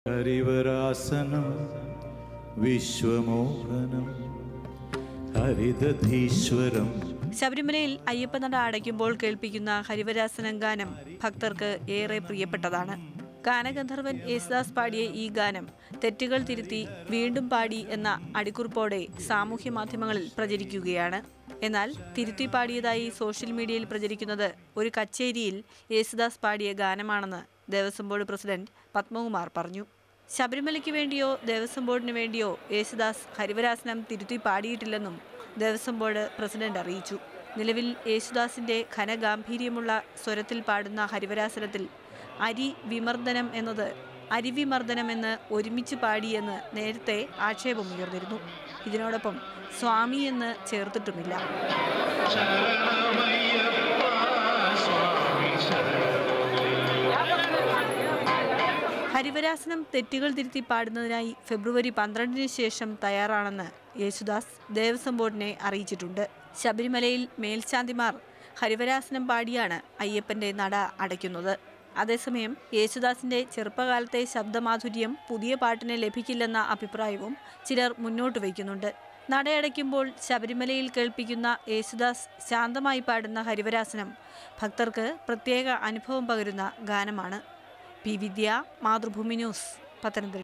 ഹരിവരാസനം വിശ്വമോഹനം ഹരിതധീശ്വരം ശബരിമലയിൽ അയ്യപ്പനട അടയ്ക്കുമ്പോൾ കേൾപ്പിക്കുന്ന ഹരിവരാസനം ഗാനം ഭക്തർക്ക് ഏറെ പ്രിയപ്പെട്ടതാണ് ഗാനഗന്ധർവൻ യേശുദാസ് പാടിയ ഈ ഗാനം തെറ്റുകൾ തിരുത്തി വീണ്ടും പാടി എന്ന അടിക്കുറിപ്പോടെ സാമൂഹ്യ മാധ്യമങ്ങളിൽ പ്രചരിക്കുകയാണ് എന്നാൽ തിരുത്തി പാടിയതായി സോഷ്യൽ മീഡിയയിൽ പ്രചരിക്കുന്നത് ഒരു കച്ചേരിയിൽ യേശുദാസ് പാടിയ ഗാനമാണെന്ന് ദേവസ്വം ബോർഡ് പ്രസിഡന്റ് പത്മകുമാർ പറഞ്ഞു ശബരിമലയ്ക്ക് വേണ്ടിയോ ദേവസ്വം ബോർഡിന് വേണ്ടിയോ യേശുദാസ് ഹരിവരാസനം തിരുത്തി പാടിയിട്ടില്ലെന്നും ദേവസ്വം ബോർഡ് പ്രസിഡന്റ് അറിയിച്ചു നിലവിൽ യേശുദാസിന്റെ ഘനഗാംഭീര്യമുള്ള സ്വരത്തിൽ പാടുന്ന ഹരിവരാസനത്തിൽ അരി വിമർദ്ദനം എന്നത് അരിവിമർദ്ദനം എന്ന് ഒരുമിച്ച് പാടിയെന്ന് നേരത്തെ ആക്ഷേപമുയർന്നിരുന്നു ഇതിനോടൊപ്പം സ്വാമി എന്ന് ചേർത്തിട്ടുമില്ല ഹരിവരാസനം തെറ്റുകൾ തിരുത്തി പാടുന്നതിനായി ഫെബ്രുവരി പന്ത്രണ്ടിന് ശേഷം തയ്യാറാണെന്ന് യേശുദാസ് ദേവസ്വം ബോർഡിനെ അറിയിച്ചിട്ടുണ്ട് ശബരിമലയിൽ മേൽശാന്തിമാർ ഹരിവരാസനം പാടിയാണ് അയ്യപ്പന്റെ നട അടയ്ക്കുന്നത് അതേസമയം യേശുദാസിന്റെ ചെറുപ്പകാലത്തെ ശബ്ദമാധുര്യം പുതിയ പാട്ടിന് ലഭിക്കില്ലെന്ന അഭിപ്രായവും ചിലർ മുന്നോട്ട് വയ്ക്കുന്നുണ്ട് നടയടയ്ക്കുമ്പോൾ ശബരിമലയിൽ കേൾപ്പിക്കുന്ന യേശുദാസ് ശാന്തമായി പാടുന്ന ഹരിവരാസനം ഭക്തർക്ക് പ്രത്യേക അനുഭവം പകരുന്ന ഗാനമാണ് പി വിദ്യ മാതൃഭൂമി ന്യൂസ് പത്തനംതിട്ട